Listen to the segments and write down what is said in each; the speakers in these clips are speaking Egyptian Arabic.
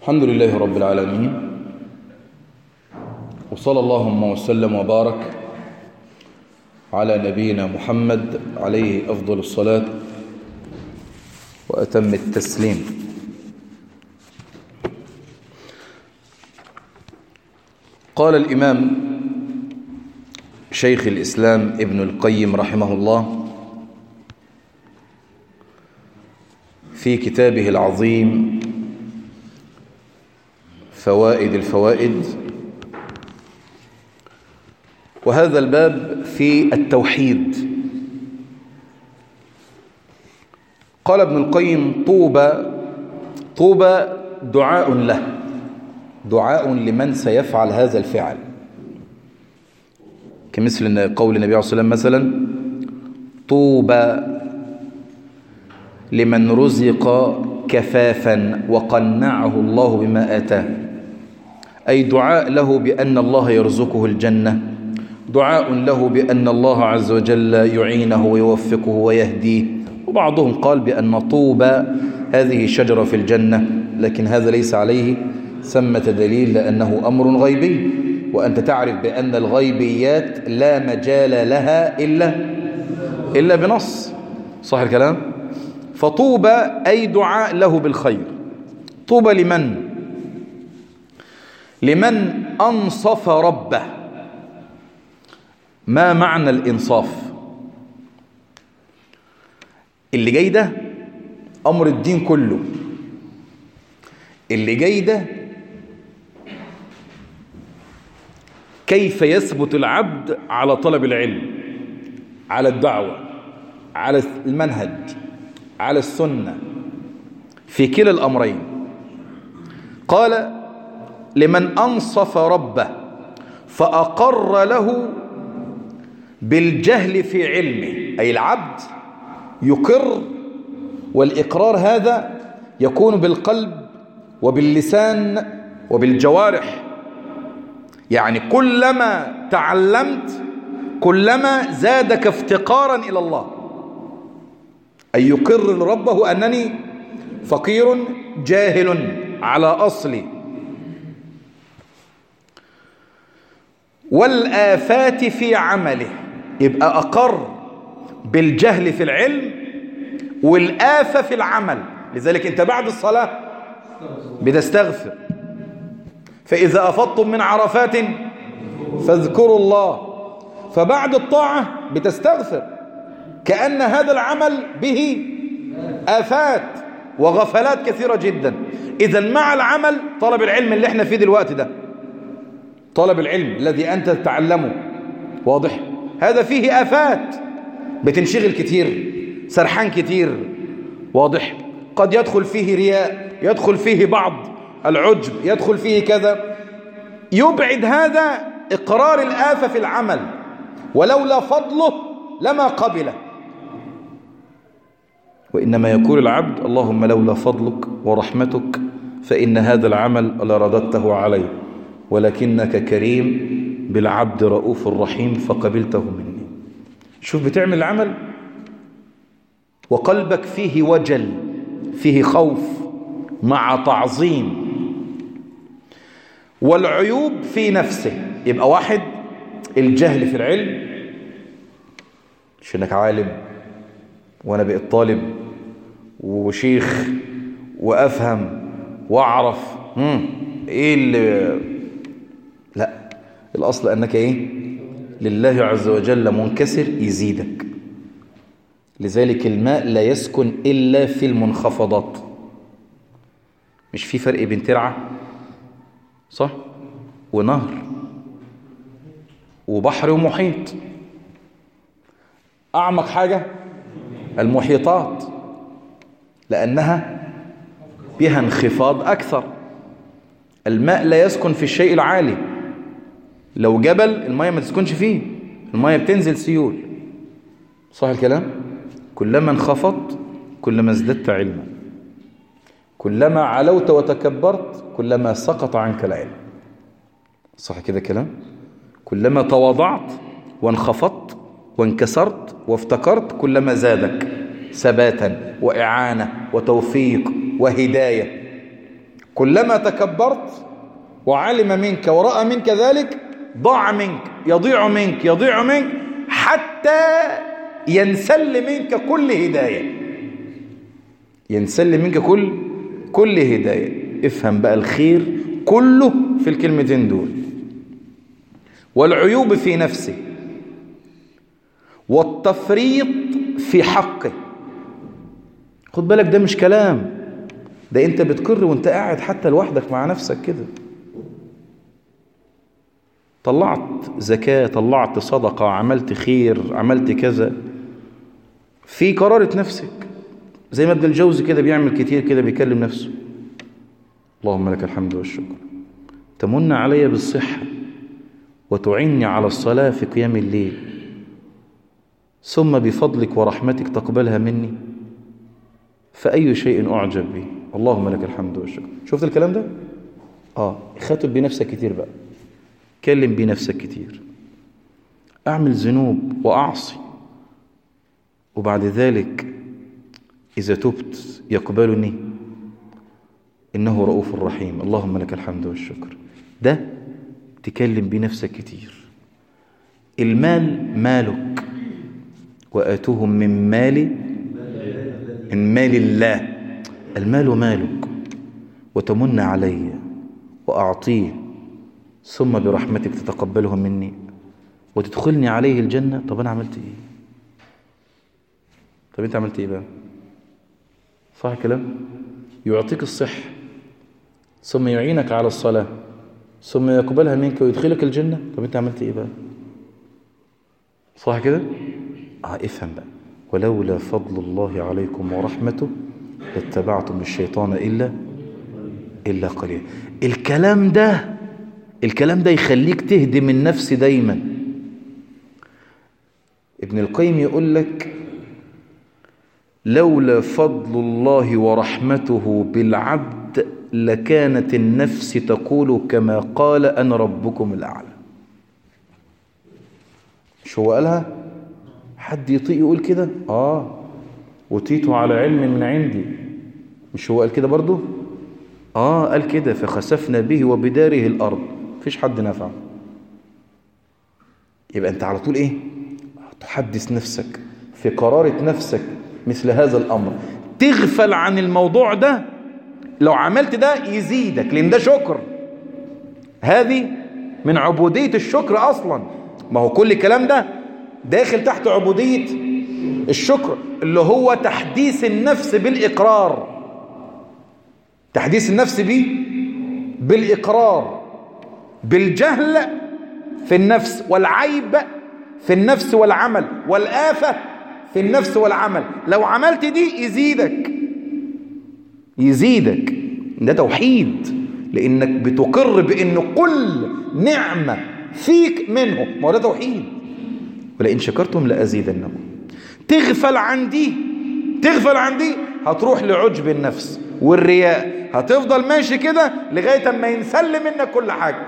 الحمد لله رب العالمين وصلى اللهم وسلم وبارك على نبينا محمد عليه أفضل الصلاة وأتم التسليم قال الإمام شيخ الإسلام ابن القيم رحمه الله في كتابه العظيم فوائد الفوائد وهذا الباب في التوحيد قال ابن القيم طوبى طوبى دعاء له دعاء لمن سيفعل هذا الفعل كمثل قول النبي عليه الصلاة والسلام مثلا طوبى لمن رزق كفافا وقنعه الله بما آتاه أي دعاء له بأن الله يرزقه الجنة دعاء له بأن الله عز وجل يعينه ويوفقه ويهديه وبعضهم قال بأن طوبى هذه شجرة في الجنة لكن هذا ليس عليه ثمة دليل لأنه أمر غيبي وأنت تعرف بأن الغيبيات لا مجال لها إلا إلا بنص صح الكلام فطوبى أي دعاء له بالخير طوبى لمن لمن أنصف ربه ما معنى الإنصاف اللي جاي ده أمر الدين كله اللي جاي ده كيف يثبت العبد على طلب العلم على الدعوة على المنهج على السنة في كلا الأمرين قال لمن أنصف ربه فأقر له بالجهل في علمه أي العبد يقر والإقرار هذا يكون بالقلب وباللسان وبالجوارح يعني كلما تعلمت كلما زادك افتقارا إلى الله أن يقر ربه أنني فقير جاهل على أصلي والآفات في عمله يبقى أقر بالجهل في العلم والآفة في العمل لذلك أنت بعد الصلاة بتستغفر فإذا أفضتم من عرفات فاذكروا الله فبعد الطاعة بتستغفر كأن هذا العمل به آفات وغفلات كثيرة جدا إذا مع العمل طلب العلم اللي احنا فيه دلوقتي ده طلب العلم الذي أنت تتعلمه واضح هذا فيه آفات بتنشغل كتير سرحان كتير واضح قد يدخل فيه رياء يدخل فيه بعض العجب يدخل فيه كذا يبعد هذا إقرار الآفة في العمل ولولا فضله لما قبله وإنما يقول العبد اللهم لولا فضلك ورحمتك فإن هذا العمل لرددته علي ولكنك كريم بالعبد رؤوف رحيم فقبلته مني شوف بتعمل العمل وقلبك فيه وجل فيه خوف مع تعظيم والعيوب في نفسه يبقى واحد الجهل في العلم مش انك عالم وانا بقيت طالب وشيخ وافهم واعرف مم. ايه اللي لا الاصل انك ايه لله عز وجل منكسر يزيدك لذلك الماء لا يسكن الا في المنخفضات مش في فرق بين ترعه صح ونهر وبحر ومحيط أعمق حاجة المحيطات لأنها بها انخفاض أكثر الماء لا يسكن في الشيء العالي لو جبل المية ما تسكنش فيه المية بتنزل سيول صح الكلام كلما انخفضت كلما ازددت علما كلما علوت وتكبرت كلما سقط عنك العلم صح كده كلام كلما تواضعت وانخفضت وانكسرت وافتكرت كلما زادك ثباتا وإعانة وتوفيق وهداية كلما تكبرت وعلم منك ورأى منك ذلك ضاع منك يضيع منك يضيع منك حتى ينسل منك كل هداية ينسل منك كل كل هداية افهم بقى الخير كله في الكلمتين دول والعيوب في نفسه والتفريط في حقه خد بالك ده مش كلام ده انت بتقر وانت قاعد حتى لوحدك مع نفسك كده طلعت زكاة طلعت صدقة عملت خير عملت كذا في قرارة نفسك زي ما ابن الجوزي كده بيعمل كتير كده بيكلم نفسه اللهم لك الحمد والشكر تمن علي بالصحة وتعني على الصلاة في قيام الليل ثم بفضلك ورحمتك تقبلها مني فأي شيء أعجب به اللهم لك الحمد والشكر شفت الكلام ده؟ آه خاطب بنفسك كتير بقى كلم بنفسك كتير أعمل ذنوب وأعصي وبعد ذلك إذا تبت يقبلني إنه رؤوف رحيم اللهم لك الحمد والشكر ده تكلم بنفسك كتير المال مالك وآتوهم من مال من مال الله المال مالك وتمن علي وأعطيه ثم برحمتك تتقبله مني وتدخلني عليه الجنة طب أنا عملت إيه طب أنت عملت إيه بقى صح الكلام يعطيك الصح ثم يعينك على الصلاة ثم يقبلها منك ويدخلك الجنة طب أنت عملت إيه بقى صح كده آه افهم بقى ولولا فضل الله عليكم ورحمته لاتبعتم الشيطان إلا إلا قليلا الكلام ده الكلام ده يخليك تهدم النفس دايما ابن القيم يقول لك لولا فضل الله ورحمته بالعبد لكانت النفس تقول كما قال أنا ربكم الأعلى مش هو قالها حد يطيق يقول كده آه وتيته على علم من عندي مش هو قال كده برضو آه قال كده فخسفنا به وبداره الأرض مفيش حد نفع يبقى أنت على طول إيه تحدث نفسك في قرارة نفسك مثل هذا الأمر تغفل عن الموضوع ده لو عملت ده يزيدك لأن ده شكر هذه من عبودية الشكر أصلا ما هو كل الكلام ده داخل تحت عبودية الشكر اللي هو تحديث النفس بالإقرار تحديث النفس بيه بالإقرار بالجهل في النفس والعيب في النفس والعمل والآفة في النفس والعمل لو عملت دي يزيدك يزيدك ده توحيد لأنك بتقر بأن كل نعمة فيك منه ما هو ده توحيد ولئن شكرتم لأزيدنكم تغفل عن دي تغفل عن دي هتروح لعجب النفس والرياء هتفضل ماشي كده لغاية ما ينسل منك كل حاجة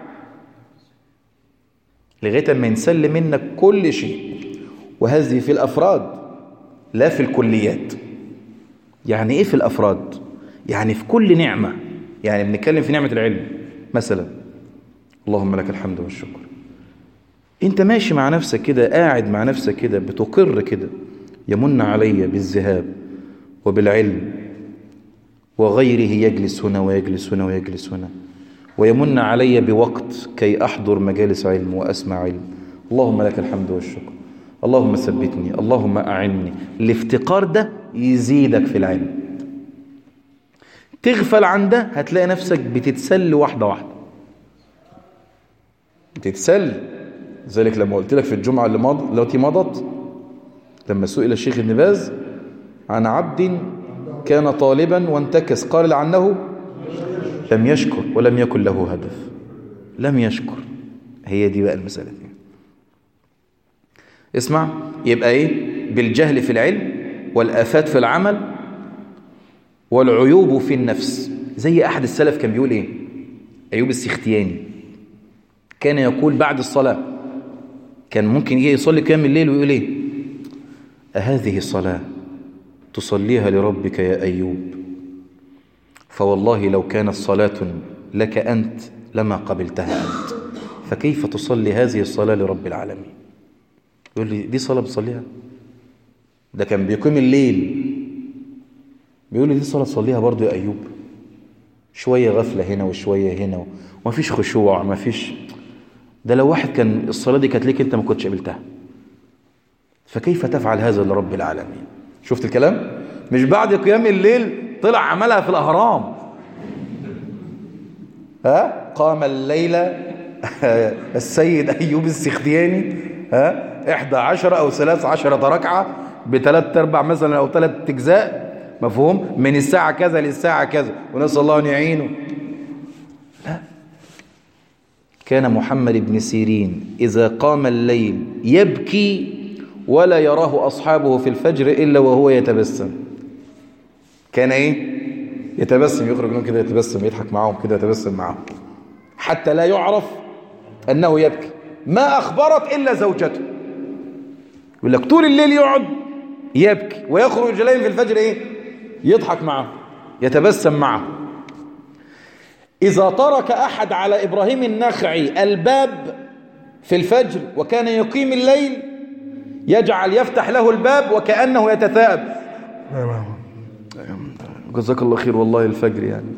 لغاية ما ينسل منك كل شيء وهذه في الأفراد لا في الكليات يعني إيه في الأفراد يعني في كل نعمة يعني بنتكلم في نعمة العلم مثلا اللهم لك الحمد والشكر انت ماشي مع نفسك كده قاعد مع نفسك كده بتقر كده يمن علي بالذهاب وبالعلم وغيره يجلس هنا ويجلس هنا ويجلس هنا ويمن علي بوقت كي أحضر مجالس علم وأسمع علم اللهم لك الحمد والشكر اللهم ثبتني اللهم أعني الافتقار ده يزيدك في العلم تغفل عن ده هتلاقي نفسك بتتسل واحدة واحدة بتتسل ذلك لما قلت لك في الجمعة اللي مض... التي مضت لما سئل الشيخ ابن باز عن عبد كان طالبا وانتكس قال عنه لم يشكر ولم يكن له هدف لم يشكر هي دي بقى المسألة دي اسمع يبقى ايه بالجهل في العلم والآفات في العمل والعيوب في النفس زي أحد السلف كان بيقول ايه أيوب السختياني كان يقول بعد الصلاة كان ممكن يجي يصلي قيام الليل ويقول ايه أهذه الصلاة تصليها لربك يا أيوب فوالله لو كانت صلاة لك أنت لما قبلتها أنت فكيف تصلي هذه الصلاة لرب العالمين يقول لي دي صلاة بتصليها ده كان بيقيم الليل بيقول لي دي صلاة تصليها برضو يا أيوب شوية غفلة هنا وشوية هنا ومفيش خشوع مفيش ده لو واحد كان الصلاة دي كانت ليك انت ما كنتش قبلتها فكيف تفعل هذا لرب العالمين شفت الكلام مش بعد قيام الليل طلع عملها في الأهرام ها قام الليلة السيد أيوب السختياني ها إحدى عشر أو ثلاث عشرة ركعة بثلاث أرباع مثلا أو ثلاث أجزاء مفهوم من الساعة كذا للساعة كذا ونسأل الله أن يعينه لا كان محمد بن سيرين إذا قام الليل يبكي ولا يراه أصحابه في الفجر إلا وهو يتبسم كان إيه يتبسم يخرج لهم كده يتبسم يضحك معاهم كده يتبسم معاهم حتى لا يعرف أنه يبكي ما أخبرت إلا زوجته يقول لك طول الليل يقعد يبكي ويخرج جلين في الفجر إيه يضحك معه يتبسم معه إذا ترك أحد على إبراهيم النخعي الباب في الفجر وكان يقيم الليل يجعل يفتح له الباب وكأنه يتثاءب جزاك الله خير والله الفجر يعني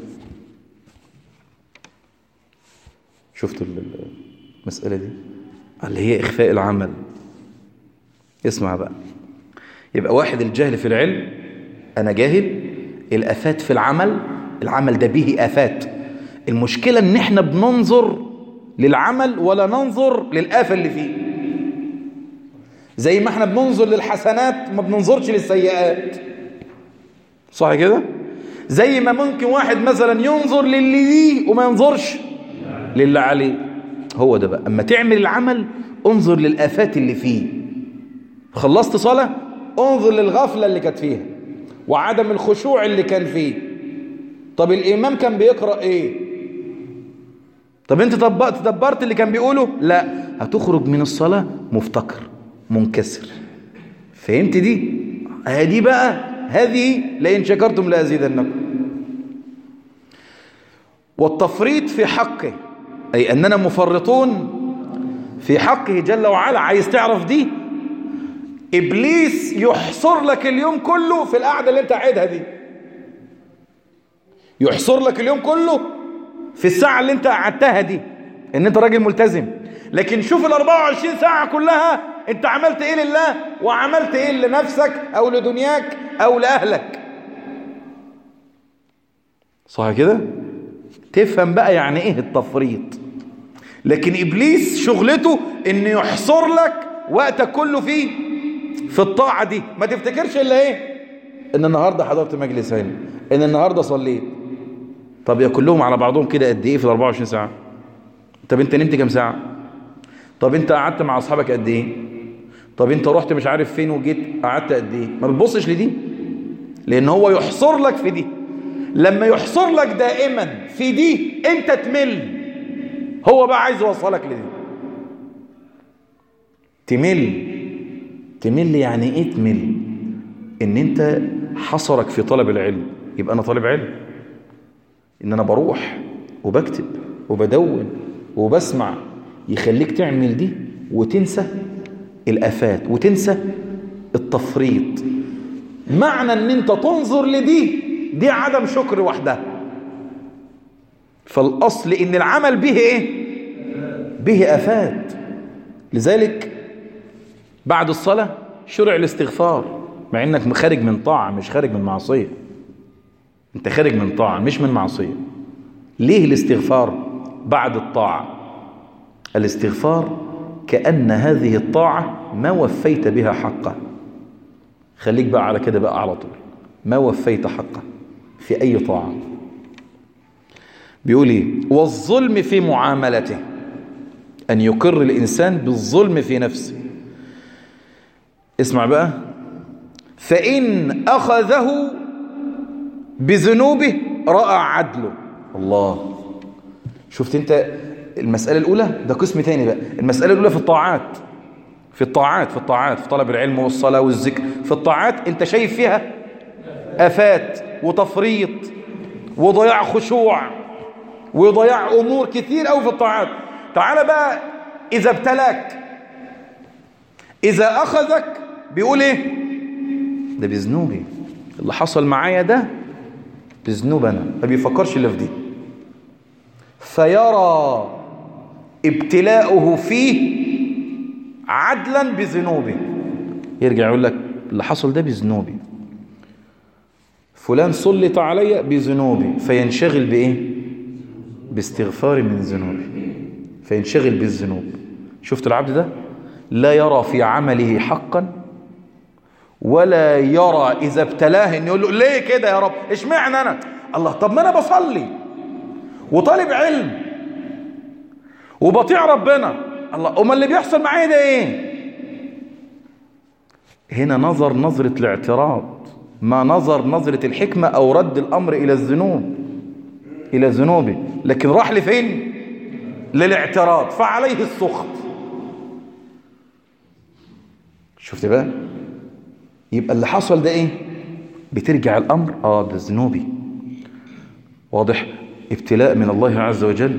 شفتوا المسألة دي اللي هي إخفاء العمل اسمع بقى يبقى واحد الجهل في العلم أنا جاهل الآفات في العمل العمل ده به آفات المشكلة إن إحنا بننظر للعمل ولا ننظر للآفة اللي فيه زي ما إحنا بننظر للحسنات ما بننظرش للسيئات صح كده زي ما ممكن واحد مثلا ينظر للي ليه وما ينظرش للي عليه هو ده بقى اما تعمل العمل انظر للآفات اللي فيه خلصت صلاة انظر للغفلة اللي كانت فيها وعدم الخشوع اللي كان فيه طب الإمام كان بيقرأ إيه طب انت طبقت تدبرت اللي كان بيقوله لا هتخرج من الصلاة مفتكر منكسر فهمت دي هذه بقى هذه لئن شكرتم لأزيدنكم والتفريط في حقه أي أننا مفرطون في حقه جل وعلا عايز تعرف دي إبليس يحصر لك اليوم كله في القعدة اللي انت قاعدها دي يحصر لك اليوم كله في الساعة اللي انت قعدتها دي ان انت راجل ملتزم لكن شوف ال 24 ساعة كلها انت عملت ايه لله وعملت ايه لنفسك او لدنياك او لأهلك صح كده تفهم بقى يعني ايه التفريط لكن ابليس شغلته انه يحصر لك وقتك كله فيه في الطاعة دي ما تفتكرش الا ايه ان النهاردة حضرت مجلس علم ان النهاردة صليت طب يا كلهم على بعضهم كده قد ايه في ال 24 ساعة طب انت نمت كام ساعة طب انت قعدت مع اصحابك قد ايه طب انت رحت مش عارف فين وجيت قعدت قد ايه ما بتبصش لدي لان هو يحصر لك في دي لما يحصر لك دائما في دي انت تمل هو بقى عايز يوصلك لدي تمل تمل يعني ايه تمل ان انت حصرك في طلب العلم يبقى انا طالب علم ان انا بروح وبكتب وبدون وبسمع يخليك تعمل دي وتنسى الافات وتنسى التفريط معنى ان انت تنظر لدي دي عدم شكر وحدها فالاصل ان العمل به ايه به افات لذلك بعد الصلاة شرع الاستغفار مع انك خارج من طاعة مش خارج من معصية انت خارج من طاعة مش من معصية ليه الاستغفار بعد الطاعة الاستغفار كأن هذه الطاعة ما وفيت بها حقه خليك بقى على كده بقى على طول ما وفيت حقه في أي طاعة بيقول ايه والظلم في معاملته أن يقر الإنسان بالظلم في نفسه اسمع بقى فإن أخذه بذنوبه رأى عدله الله شفت انت المسألة الأولى ده قسم تاني بقى المسألة الأولى في الطاعات في الطاعات في الطاعات في طلب العلم والصلاة والذكر في الطاعات انت شايف فيها آفات وتفريط وضياع خشوع وضياع أمور كتير أوي في الطاعات تعال بقى إذا ابتلاك إذا أخذك بيقول إيه ده بذنوبي اللي حصل معايا ده بذنوب أنا ما بيفكرش إلا في دي فيرى ابتلاؤه فيه عدلا بذنوبه يرجع يقول لك اللي حصل ده بذنوبي فلان سلط علي بذنوبي فينشغل بإيه باستغفار من ذنوبي فينشغل بالذنوب شفت العبد ده لا يرى في عمله حقا ولا يرى إذا ابتلاه إن يقول له ليه كده يا رب اشمعنى أنا الله طب ما أنا بصلي وطالب علم وبطيع ربنا الله أما اللي بيحصل معايا ده إيه هنا نظر نظرة الاعتراض ما نظر نظرة الحكمة أو رد الأمر إلى الذنوب إلى ذنوبه لكن راح لفين للاعتراض فعليه السخط شفت بقى يبقى اللي حصل ده ايه بترجع الامر اه ده ذنوبي واضح ابتلاء من الله عز وجل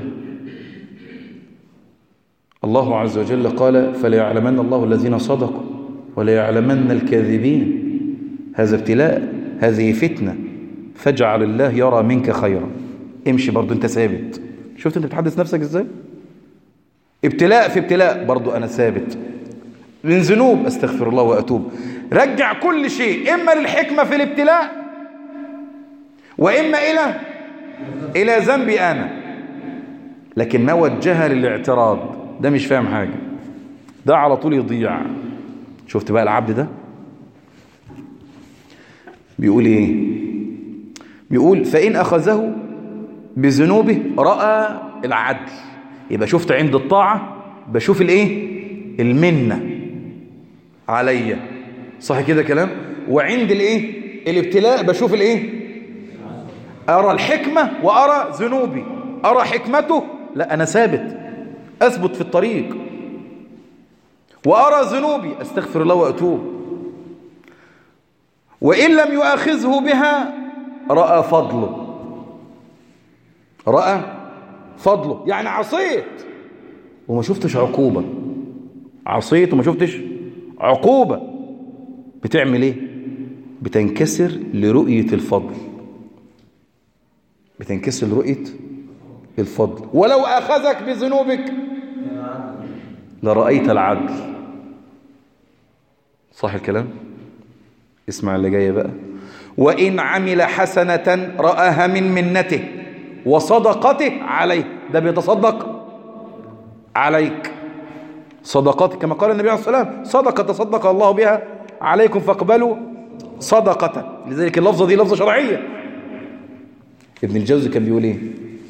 الله عز وجل قال فليعلمن الله الذين صدقوا وليعلمن الكاذبين هذا ابتلاء هذه فتنة فاجعل الله يرى منك خيرا امشي برضو انت ثابت شفت انت بتحدث نفسك ازاي ابتلاء في ابتلاء برضو انا ثابت من ذنوب استغفر الله واتوب رجع كل شيء اما للحكمة في الابتلاء واما الى الى ذنبي انا لكن ما وجهها للاعتراض ده مش فاهم حاجة ده على طول يضيع شفت بقى العبد ده بيقول ايه بيقول فإن أخذه بذنوبه رأى العدل يبقى شفت عند الطاعة بشوف الايه المنة عليا صح كده كلام وعند الايه الابتلاء بشوف الايه أرى الحكمة وأرى ذنوبي أرى حكمته لا أنا ثابت أثبت في الطريق وأرى ذنوبي أستغفر الله وأتوب وإن لم يؤاخذه بها رأى فضله رأى فضله يعني عصيت وما شفتش عقوبة عصيت وما شفتش عقوبة بتعمل ايه بتنكسر لرؤية الفضل بتنكسر لرؤية الفضل ولو أخذك بذنوبك لرأيت العدل صح الكلام اسمع اللي جاي بقى وإن عمل حسنة رآها من منته وصدقته عليه ده بيتصدق عليك صدقات كما قال النبي عليه الصلاة والسلام صدقة تصدق الله بها عليكم فاقبلوا صدقة لذلك اللفظة دي لفظة شرعية ابن الجوزي كان بيقول ايه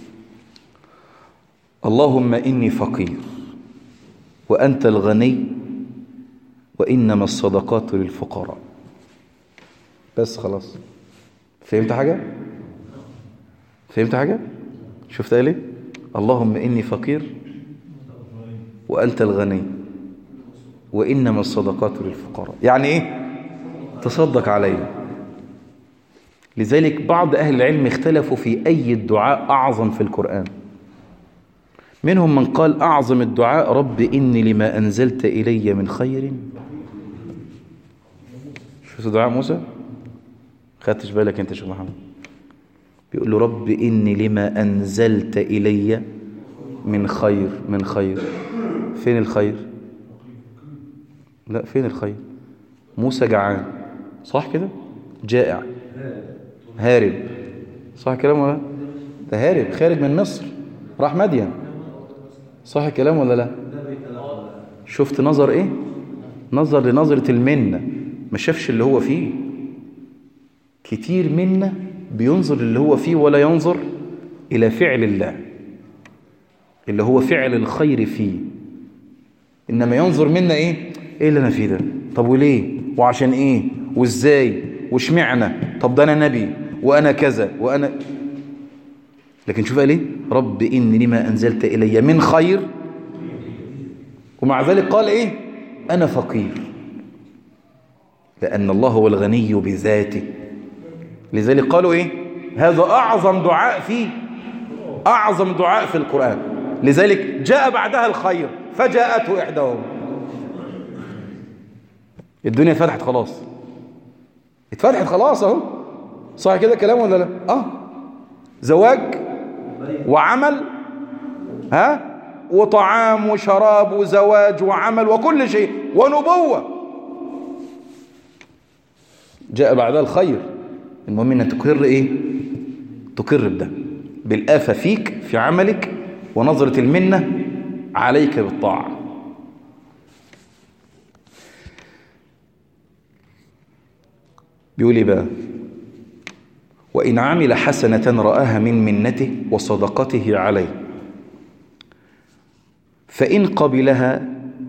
اللهم إني فقير وأنت الغني وإنما الصدقات للفقراء بس خلاص فهمت حاجة فهمت حاجة شفت قال ايه اللهم إني فقير وأنت الغني وإنما الصدقات للفقراء يعني إيه تصدق علي لذلك بعض أهل العلم اختلفوا في أي الدعاء أعظم في القرآن منهم من قال أعظم الدعاء رب إني لما أنزلت إلي من خير شفت دعاء موسى خدتش بالك انت يا شيخ محمد بيقول له رب إني لما أنزلت إلي من خير من خير فين الخير لا فين الخير موسى جعان صح كده جائع هارب صح كلام ولا ده هارب خارج من مصر راح مدين صح الكلام ولا لا شفت نظر ايه نظر لنظرة المنة ما شافش اللي هو فيه كتير منا بينظر اللي هو فيه ولا ينظر إلى فعل الله اللي هو فعل الخير فيه إنما ينظر منا إيه إيه اللي أنا فيه ده طب وليه وعشان إيه وإزاي وشمعنا طب ده أنا نبي وأنا كذا وأنا لكن شوف قال إيه رب إني لما أنزلت إلي من خير ومع ذلك قال إيه أنا فقير لأن الله هو الغني بذاته لذلك قالوا إيه هذا أعظم دعاء فيه أعظم دعاء في القرآن لذلك جاء بعدها الخير فجاءته إحداهم الدنيا اتفتحت خلاص اتفتحت خلاص اهو صح كده كلام ولا لا اه زواج وعمل ها وطعام وشراب وزواج وعمل وكل شيء ونبوة جاء بعدها الخير المهم ان تقر ايه تقر بده بالآفة فيك في عملك ونظرة المنة عليك بالطاعة بيقول ايه بقى وإن عمل حسنة رآها من منته وصدقته عليه فإن قبلها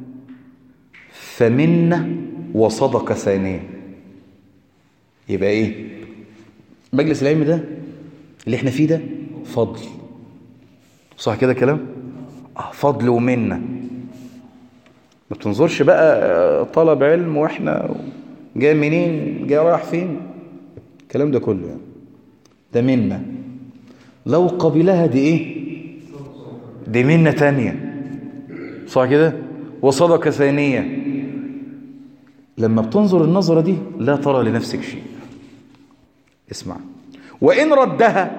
فمنة وصدقة ثانية يبقى إيه مجلس العلم ده اللي احنا فيه ده فضل صح كده كلام آه فضل ومنة ما بتنظرش بقى طلب علم واحنا جاي منين جاي رايح فين الكلام ده كله يعني ده منة لو قبلها دي ايه دي منة تانية صح كده وصدقة ثانية لما بتنظر النظرة دي لا ترى لنفسك شيء اسمع وإن ردها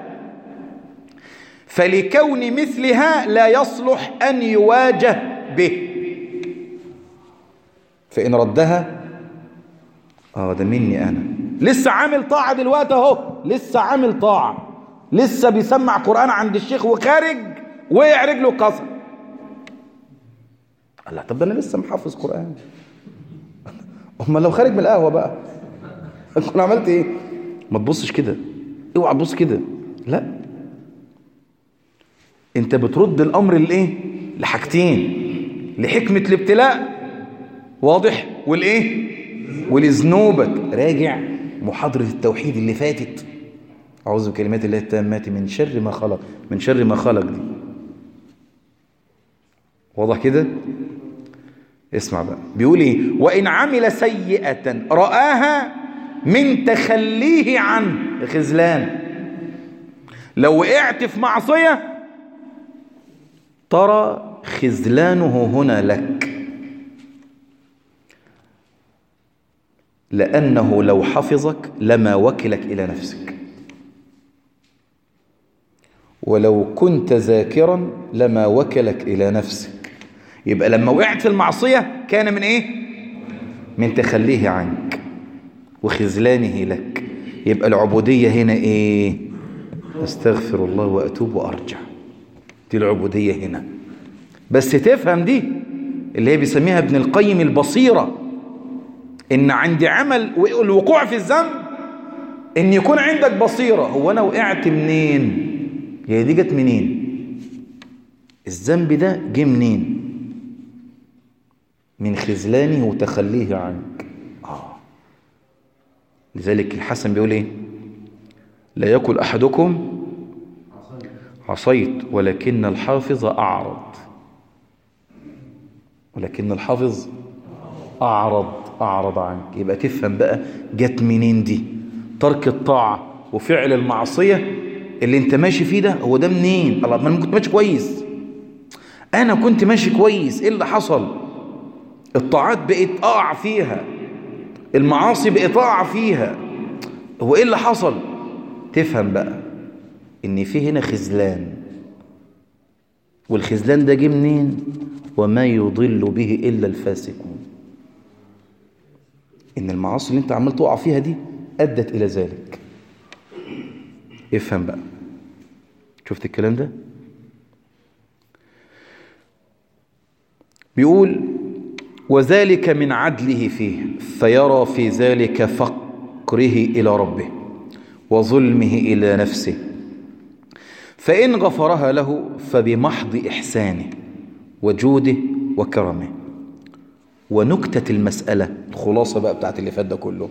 فلكون مثلها لا يصلح أن يواجه به فإن ردها اه ده مني أنا لسه عامل طاعة دلوقتي اهو لسه عامل طاعة لسه بيسمع قرآن عند الشيخ وخارج وقع رجله كسر الله طب ده انا لسه محافظ قرآن امال لو خارج من القهوة بقى كنت عملت ايه ما تبصش كده اوعى تبص كده لا انت بترد الامر لايه لحاجتين لحكمة الابتلاء واضح والايه ولذنوبك راجع محاضرة التوحيد اللي فاتت أعوذ بكلمات الله التامات من شر ما خلق من شر ما خلق دي واضح كده اسمع بقى بيقول ايه وإن عمل سيئة رآها من تخليه عن الخذلان لو وقعت في معصية ترى خذلانه هنا لك لأنه لو حفظك لما وكلك إلى نفسك ولو كنت ذاكرا لما وكلك إلى نفسك يبقى لما وقعت في المعصية كان من إيه؟ من تخليه عنك وخذلانه لك يبقى العبودية هنا إيه؟ أستغفر الله وأتوب وأرجع دي العبودية هنا بس تفهم دي اللي هي بيسميها ابن القيم البصيره ان عندي عمل الوقوع في الذنب ان يكون عندك بصيرة هو انا وقعت منين هي دي جت منين الذنب ده جه منين من خذلانه وتخليه عنك آه. لذلك الحسن بيقول ايه لا يقول احدكم عصيت ولكن الحافظ اعرض ولكن الحافظ اعرض أعرض عنك يبقى تفهم بقى جت منين دي ترك الطاعة وفعل المعصية اللي انت ماشي فيه ده هو ده منين الله ما انا كنت ماشي كويس انا كنت ماشي كويس ايه اللي حصل الطاعات بقيت اقع فيها المعاصي بقيت اقع فيها هو ايه اللي حصل تفهم بقى ان في هنا خذلان والخذلان ده جه منين وما يضل به الا الفاسقون ان المعاصي اللي انت عمال تقع فيها دي ادت الى ذلك افهم بقى شفت الكلام ده بيقول وذلك من عدله فيه فيرى في ذلك فقره الى ربه وظلمه الى نفسه فان غفرها له فبمحض احسانه وجوده وكرمه ونكتة المسألة الخلاصة بقى بتاعت اللي فات ده كله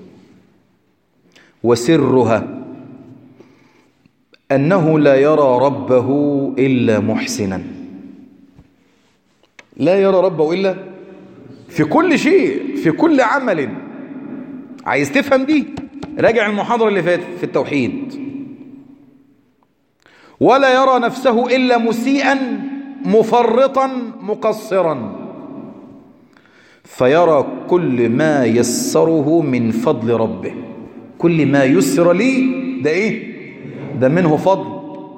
وسرها أنه لا يرى ربه إلا محسنا لا يرى ربه إلا في كل شيء في كل عمل عايز تفهم دي راجع المحاضرة اللي فاتت في التوحيد ولا يرى نفسه إلا مسيئا مفرطا مقصرا فيرى كل ما يسره من فضل ربه كل ما يسر لي ده ايه ده منه فضل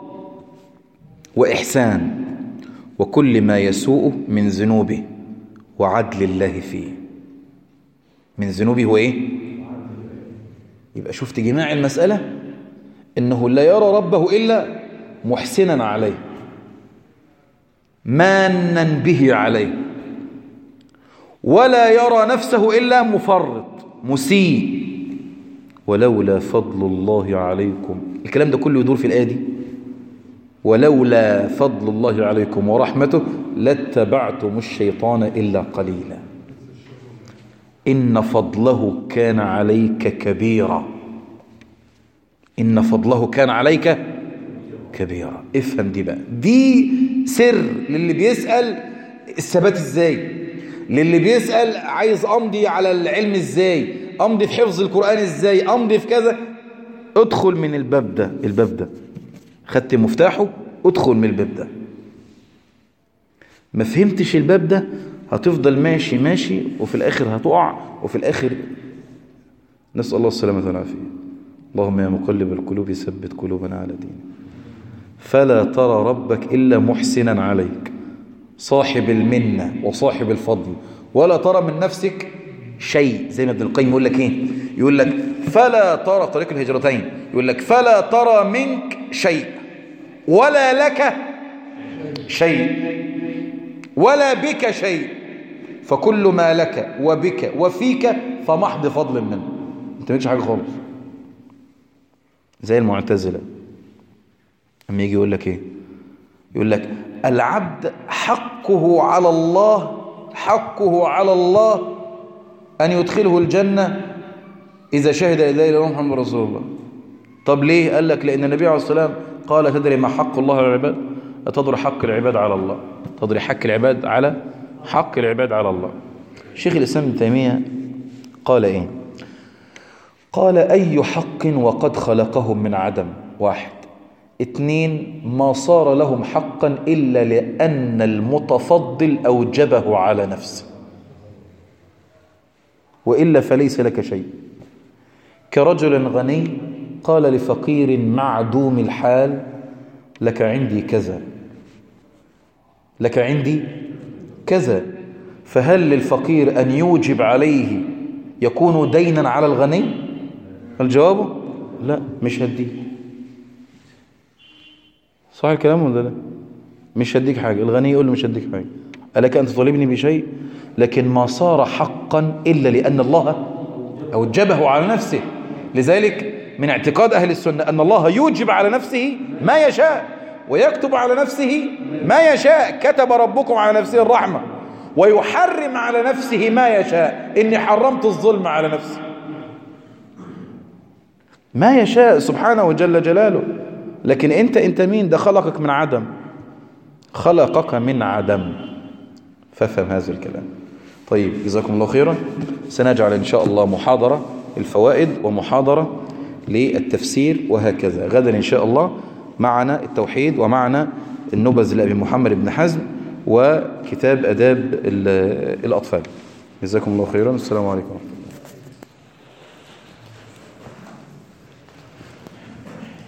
وإحسان وكل ما يسوء من ذنوبه وعدل الله فيه من ذنوبه هو ايه يبقى شفت جماع المسألة انه لا يرى ربه إلا محسنا عليه مانا به عليه ولا يرى نفسه إلا مفرط مسيء ولولا فضل الله عليكم الكلام ده كله يدور في الآية دي ولولا فضل الله عليكم ورحمته لاتبعتم الشيطان إلا قليلا إن فضله كان عليك كبيرا إن فضله كان عليك كبيرا افهم دي بقى دي سر للي بيسأل الثبات ازاي للي بيسأل عايز أمضي على العلم ازاي أمضي في حفظ القرآن ازاي أمضي في كذا ادخل من الباب ده الباب ده خدت مفتاحه ادخل من الباب ده ما فهمتش الباب ده هتفضل ماشي ماشي وفي الآخر هتقع وفي الآخر نسأل الله السلامة والعافية اللهم يا مقلب القلوب ثبت قلوبنا على دينك فلا ترى ربك إلا محسنا عليك صاحب المنة وصاحب الفضل ولا ترى من نفسك شيء زي ما ابن القيم يقول لك ايه يقول لك فلا ترى طريق الهجرتين يقول لك فلا ترى منك شيء ولا لك شيء ولا بك شيء فكل ما لك وبك وفيك فمحض فضل منه انت مالكش حاجه خالص زي المعتزله اما يجي يقول لك ايه يقول لك العبد حقه على الله حقه على الله أن يدخله الجنة إذا شهد لا إله إلا الله محمد رسول الله طب ليه قال لك لأن النبي عليه الصلاة والسلام قال تدري ما حق الله على العباد تدري حق العباد على الله تدري حق العباد على حق العباد على الله شيخ الإسلام ابن تيمية قال إيه قال أي حق وقد خلقهم من عدم واحد اثنين ما صار لهم حقا إلا لأن المتفضل أوجبه على نفسه وإلا فليس لك شيء كرجل غني قال لفقير معدوم الحال لك عندي كذا لك عندي كذا فهل للفقير أن يوجب عليه يكون دينا على الغني الجواب لا مش هديه صح الكلام ولا لا مش هديك حاجة الغني يقول له مش هديك حاجة ألك أن تطالبني بشيء لكن ما صار حقا إلا لأن الله أوجبه على نفسه لذلك من اعتقاد أهل السنة أن الله يوجب على نفسه ما يشاء ويكتب على نفسه ما يشاء كتب ربكم على نفسه الرحمة ويحرم على نفسه ما يشاء إني حرمت الظلم على نفسي ما يشاء سبحانه وجل جلاله لكن انت انت مين ده خلقك من عدم خلقك من عدم فافهم هذا الكلام طيب جزاكم الله خيرا سنجعل ان شاء الله محاضرة الفوائد ومحاضرة للتفسير وهكذا غدا ان شاء الله معنا التوحيد ومعنا النبذ لأبي محمد بن حزم وكتاب أداب الأطفال جزاكم الله خيرا السلام عليكم